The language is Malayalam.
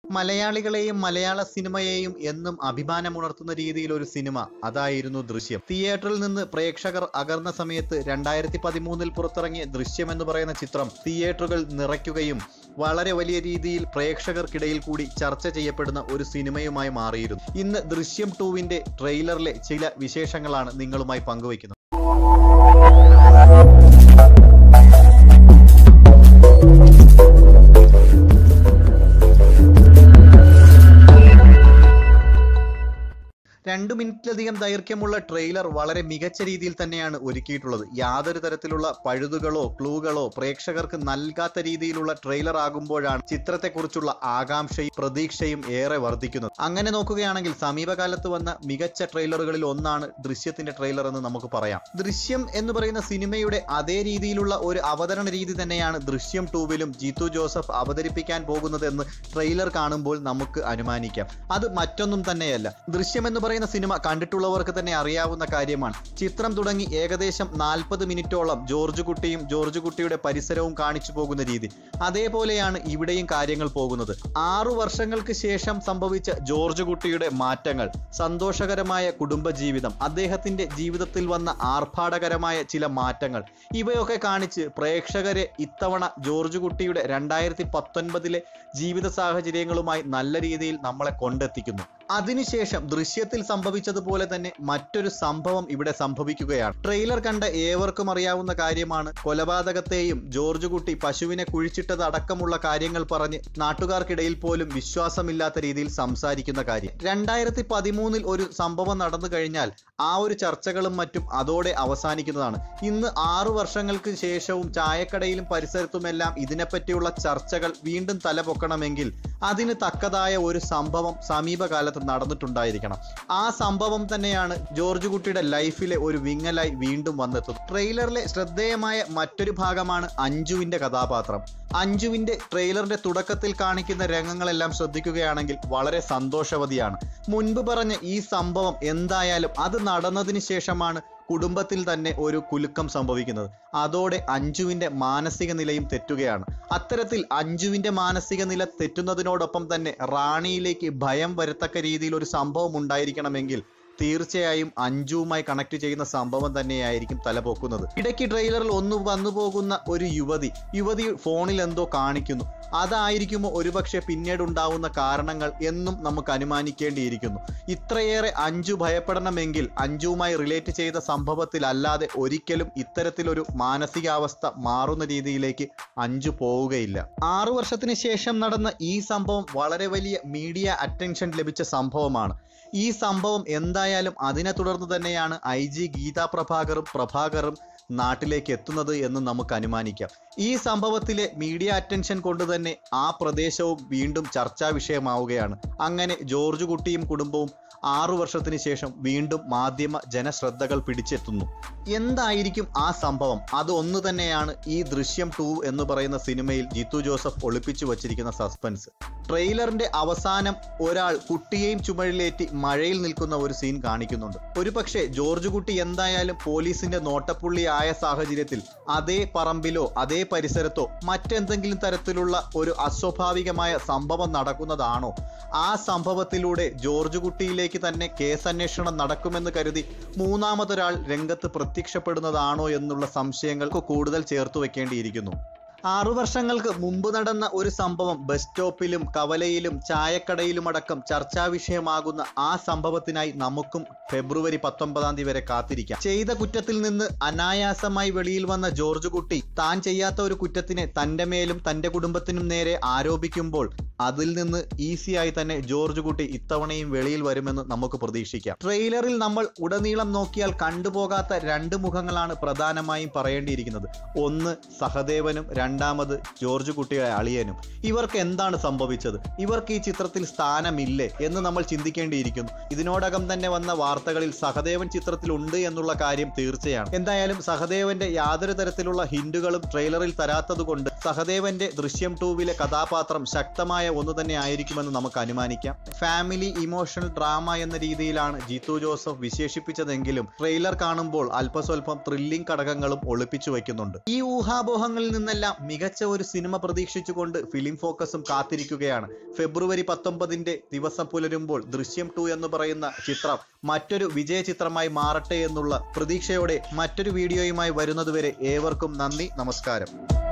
മലയാളികളെയും മലയാള സിനിമയെയും എന്നും അഭിമാനമുണർത്തുന്ന രീതിയിൽ ഒരു സിനിമ അതായിരുന്നു ദൃശ്യം തിയേറ്ററിൽ നിന്ന് പ്രേക്ഷകർ അകർന്ന സമയത്ത് രണ്ടായിരത്തി പതിമൂന്നിൽ പുറത്തിറങ്ങിയ ദൃശ്യം എന്ന് പറയുന്ന ചിത്രം തിയേറ്ററുകൾ നിറയ്ക്കുകയും വളരെ വലിയ രീതിയിൽ പ്രേക്ഷകർക്കിടയിൽ കൂടി ചർച്ച ചെയ്യപ്പെടുന്ന ഒരു സിനിമയുമായി മാറിയിരുന്നു ഇന്ന് ദൃശ്യം ടൂവിന്റെ ട്രെയിലറിലെ ചില വിശേഷങ്ങളാണ് നിങ്ങളുമായി പങ്കുവയ്ക്കുന്നത് രണ്ടു മിനിറ്റിലധികം ദൈർഘ്യമുള്ള ട്രെയിലർ വളരെ മികച്ച രീതിയിൽ തന്നെയാണ് ഒരുക്കിയിട്ടുള്ളത് യാതൊരു തരത്തിലുള്ള പഴുതുകളോ ക്ലൂകളോ പ്രേക്ഷകർക്ക് നൽകാത്ത രീതിയിലുള്ള ട്രെയിലർ ആകുമ്പോഴാണ് ചിത്രത്തെക്കുറിച്ചുള്ള ആകാംക്ഷയും പ്രതീക്ഷയും ഏറെ വർദ്ധിക്കുന്നത് അങ്ങനെ നോക്കുകയാണെങ്കിൽ സമീപകാലത്ത് വന്ന മികച്ച ട്രെയിലറുകളിൽ ഒന്നാണ് ദൃശ്യത്തിന്റെ ട്രെയിലർ എന്ന് നമുക്ക് പറയാം ദൃശ്യം എന്ന് പറയുന്ന സിനിമയുടെ അതേ രീതിയിലുള്ള ഒരു അവതരണ രീതി തന്നെയാണ് ദൃശ്യം ടൂവിലും ജീത്തു ജോസഫ് അവതരിപ്പിക്കാൻ പോകുന്നത് എന്ന് ട്രെയിലർ കാണുമ്പോൾ നമുക്ക് അനുമാനിക്കാം അത് മറ്റൊന്നും തന്നെയല്ല ദൃശ്യം എന്ന് പറയുന്ന സിനിമ കണ്ടിട്ടുള്ളവർക്ക് തന്നെ അറിയാവുന്ന കാര്യമാണ് ചിത്രം തുടങ്ങി ഏകദേശം നാൽപ്പത് മിനിറ്റോളം ജോർജ് കുട്ടിയും ജോർജ് കുട്ടിയുടെ പരിസരവും കാണിച്ചു പോകുന്ന രീതി അതേപോലെയാണ് ഇവിടെയും കാര്യങ്ങൾ പോകുന്നത് ആറു വർഷങ്ങൾക്ക് ശേഷം സംഭവിച്ച ജോർജ് കുട്ടിയുടെ മാറ്റങ്ങൾ സന്തോഷകരമായ കുടുംബജീവിതം അദ്ദേഹത്തിന്റെ ജീവിതത്തിൽ വന്ന ആർഭാടകരമായ ചില മാറ്റങ്ങൾ ഇവയൊക്കെ കാണിച്ച് പ്രേക്ഷകരെ ഇത്തവണ ജോർജ് കുട്ടിയുടെ രണ്ടായിരത്തി പത്തൊൻപതിലെ ജീവിത സാഹചര്യങ്ങളുമായി നല്ല രീതിയിൽ നമ്മളെ കൊണ്ടെത്തിക്കുന്നു അതിനുശേഷം ദൃശ്യത്തിൽ സംഭവിച്ചതുപോലെ തന്നെ മറ്റൊരു സംഭവം ഇവിടെ സംഭവിക്കുകയാണ് ട്രെയിലർ കണ്ട ഏവർക്കും അറിയാവുന്ന കാര്യമാണ് കൊലപാതകത്തെയും ജോർജ് കുട്ടി പശുവിനെ കുഴിച്ചിട്ടത് അടക്കമുള്ള കാര്യങ്ങൾ പറഞ്ഞ് നാട്ടുകാർക്കിടയിൽ പോലും വിശ്വാസമില്ലാത്ത രീതിയിൽ സംസാരിക്കുന്ന കാര്യം രണ്ടായിരത്തി പതിമൂന്നിൽ ഒരു സംഭവം നടന്നു കഴിഞ്ഞാൽ ആ ഒരു ചർച്ചകളും മറ്റും അതോടെ അവസാനിക്കുന്നതാണ് ഇന്ന് ആറു വർഷങ്ങൾക്ക് ശേഷവും ചായക്കടയിലും പരിസരത്തുമെല്ലാം ഇതിനെപ്പറ്റിയുള്ള ചർച്ചകൾ വീണ്ടും തലപൊക്കണമെങ്കിൽ അതിന് തക്കതായ ഒരു സംഭവം സമീപകാലത്ത് നടന്നിട്ടുണ്ടായിരിക്കണം ആ സംഭവം തന്നെയാണ് ജോർജ് കുട്ടിയുടെ ലൈഫിലെ ഒരു വിങ്ങലായി വീണ്ടും വന്നെത്തുന്നത് ട്രെയിലറിലെ ശ്രദ്ധേയമായ മറ്റൊരു ഭാഗമാണ് അഞ്ജുവിന്റെ കഥാപാത്രം അഞ്ജുവിന്റെ ട്രെയിലറിന്റെ തുടക്കത്തിൽ കാണിക്കുന്ന രംഗങ്ങളെല്ലാം ശ്രദ്ധിക്കുകയാണെങ്കിൽ വളരെ സന്തോഷവതിയാണ് മുൻപ് പറഞ്ഞ ഈ സംഭവം എന്തായാലും അത് നടന്നതിന് ശേഷമാണ് കുടുംബത്തിൽ തന്നെ ഒരു കുലുക്കം സംഭവിക്കുന്നത് അതോടെ അഞ്ജുവിന്റെ മാനസിക നിലയും തെറ്റുകയാണ് അത്തരത്തിൽ അഞ്ജുവിന്റെ മാനസിക നില തെറ്റുന്നതിനോടൊപ്പം തന്നെ റാണിയിലേക്ക് ഭയം വരത്തക്ക രീതിയിൽ ഒരു സംഭവം ഉണ്ടായിരിക്കണമെങ്കിൽ തീർച്ചയായും അഞ്ജുവുമായി കണക്ട് ചെയ്യുന്ന സംഭവം തന്നെയായിരിക്കും തലപൊക്കുന്നത് ഇടയ്ക്ക് ട്രെയിലറിൽ ഒന്ന് വന്നു പോകുന്ന ഒരു യുവതി യുവതി ഫോണിൽ എന്തോ കാണിക്കുന്നു അതായിരിക്കുമോ ഒരുപക്ഷെ പിന്നീട് ഉണ്ടാവുന്ന കാരണങ്ങൾ എന്നും നമുക്ക് അനുമാനിക്കേണ്ടിയിരിക്കുന്നു ഇത്രയേറെ അഞ്ജു ഭയപ്പെടണമെങ്കിൽ അഞ്ജുവുമായി റിലേറ്റ് ചെയ്ത സംഭവത്തിലല്ലാതെ ഒരിക്കലും ഇത്തരത്തിലൊരു മാനസികാവസ്ഥ മാറുന്ന രീതിയിലേക്ക് അഞ്ജു പോവുകയില്ല ആറു വർഷത്തിന് ശേഷം നടന്ന ഈ സംഭവം വളരെ വലിയ മീഡിയ അറ്റൻഷൻ ലഭിച്ച സംഭവമാണ് ഈ സംഭവം എന്തായാലും അതിനെ തുടർന്ന് തന്നെയാണ് ഐ ജി ഗീതാ പ്രഭാകറും പ്രഭാകറും നാട്ടിലേക്ക് എത്തുന്നത് എന്ന് നമുക്ക് അനുമാനിക്കാം ഈ സംഭവത്തിലെ മീഡിയ അറ്റൻഷൻ കൊണ്ട് തന്നെ ആ പ്രദേശവും വീണ്ടും ചർച്ചാ വിഷയമാവുകയാണ് അങ്ങനെ ജോർജ് കുട്ടിയും കുടുംബവും ആറു വർഷത്തിന് ശേഷം വീണ്ടും മാധ്യമ ജനശ്രദ്ധകൾ പിടിച്ചെത്തുന്നു എന്തായിരിക്കും ആ സംഭവം അത് ഒന്ന് തന്നെയാണ് ഈ ദൃശ്യം ടു എന്ന് പറയുന്ന സിനിമയിൽ ജിത്തു ജോസഫ് ഒളിപ്പിച്ചു വച്ചിരിക്കുന്ന സസ്പെൻസ് ട്രെയിലറിന്റെ അവസാനം ഒരാൾ കുട്ടിയെയും ചുമഴിലേറ്റി മഴയിൽ നിൽക്കുന്ന ഒരു സീൻ കാണിക്കുന്നുണ്ട് ഒരുപക്ഷെ ജോർജ് കുട്ടി എന്തായാലും പോലീസിന്റെ നോട്ടപ്പുള്ളി ആയ സാഹചര്യത്തിൽ അതേ പറമ്പിലോ അതേ പരിസരത്തോ മറ്റെന്തെങ്കിലും തരത്തിലുള്ള ഒരു അസ്വാഭാവികമായ സംഭവം നടക്കുന്നതാണോ ആ സംഭവത്തിലൂടെ ജോർജ് കുട്ടിയിലേക്ക് തന്നെ കേസന്വേഷണം നടക്കുമെന്ന് കരുതി മൂന്നാമതൊരാൾ രംഗത്ത് പ്രത്യക്ഷപ്പെടുന്നതാണോ എന്നുള്ള സംശയങ്ങൾക്ക് കൂടുതൽ ചേർത്ത് വെക്കേണ്ടിയിരിക്കുന്നു ആറു വർഷങ്ങൾക്ക് മുമ്പ് നടന്ന ഒരു സംഭവം ബസ് സ്റ്റോപ്പിലും കവലയിലും ചായക്കടയിലുമടക്കം ചർച്ചാ വിഷയമാകുന്ന ആ സംഭവത്തിനായി നമുക്കും ഫെബ്രുവരി പത്തൊമ്പതാം തീയതി വരെ കാത്തിരിക്കാം ചെയ്ത കുറ്റത്തിൽ നിന്ന് അനായാസമായി വെളിയിൽ വന്ന ജോർജ് കുട്ടി താൻ ചെയ്യാത്ത ഒരു കുറ്റത്തിനെ തന്റെ മേലും തന്റെ കുടുംബത്തിനും നേരെ ആരോപിക്കുമ്പോൾ അതിൽ നിന്ന് ഈസിയായി തന്നെ ജോർജ് കുട്ടി ഇത്തവണയും വെളിയിൽ വരുമെന്ന് നമുക്ക് പ്രതീക്ഷിക്കാം ട്രെയിലറിൽ നമ്മൾ ഉടനീളം നോക്കിയാൽ കണ്ടുപോകാത്ത രണ്ട് മുഖങ്ങളാണ് പ്രധാനമായും പറയേണ്ടിയിരിക്കുന്നത് ഒന്ന് സഹദേവനും രണ്ടാമത് ജോർജ് കുട്ടിയുടെ അളിയനും ഇവർക്ക് എന്താണ് സംഭവിച്ചത് ഇവർക്ക് ഈ ചിത്രത്തിൽ സ്ഥാനമില്ലേ എന്ന് നമ്മൾ ചിന്തിക്കേണ്ടിയിരിക്കുന്നു ഇതിനോടകം തന്നെ വന്ന വാർത്തകളിൽ സഹദേവൻ ചിത്രത്തിൽ ഉണ്ട് എന്നുള്ള കാര്യം തീർച്ചയാണ് എന്തായാലും സഹദേവന്റെ യാതൊരു തരത്തിലുള്ള ഹിന്റുകളും ട്രെയിലറിൽ തരാത്തത് കൊണ്ട് സഹദേവന്റെ ദൃശ്യം ടൂവിലെ കഥാപാത്രം ശക്തമായ ഒന്ന് തന്നെ ആയിരിക്കുമെന്ന് നമുക്ക് അനുമാനിക്കാം ഫാമിലി ഇമോഷണൽ ഡ്രാമ എന്ന രീതിയിലാണ് ജീത്തു ജോസഫ് വിശേഷിപ്പിച്ചതെങ്കിലും ട്രെയിലർ കാണുമ്പോൾ അല്പസ്വല്പം ത്രില്ലിംഗ് ഘടകങ്ങളും ഒളിപ്പിച്ചു വയ്ക്കുന്നുണ്ട് ഈ ഊഹാപോഹങ്ങളിൽ നിന്നെല്ലാം മികച്ച ഒരു സിനിമ പ്രതീക്ഷിച്ചുകൊണ്ട് ഫിലിം ഫോക്കസും കാത്തിരിക്കുകയാണ് ഫെബ്രുവരി പത്തൊമ്പതിന്റെ ദിവസം പുലരുമ്പോൾ ദൃശ്യം ടു എന്ന് പറയുന്ന ചിത്രം മറ്റൊരു വിജയ ചിത്രമായി മാറട്ടെ എന്നുള്ള പ്രതീക്ഷയോടെ മറ്റൊരു വീഡിയോയുമായി വരുന്നതുവരെ ഏവർക്കും നന്ദി നമസ്കാരം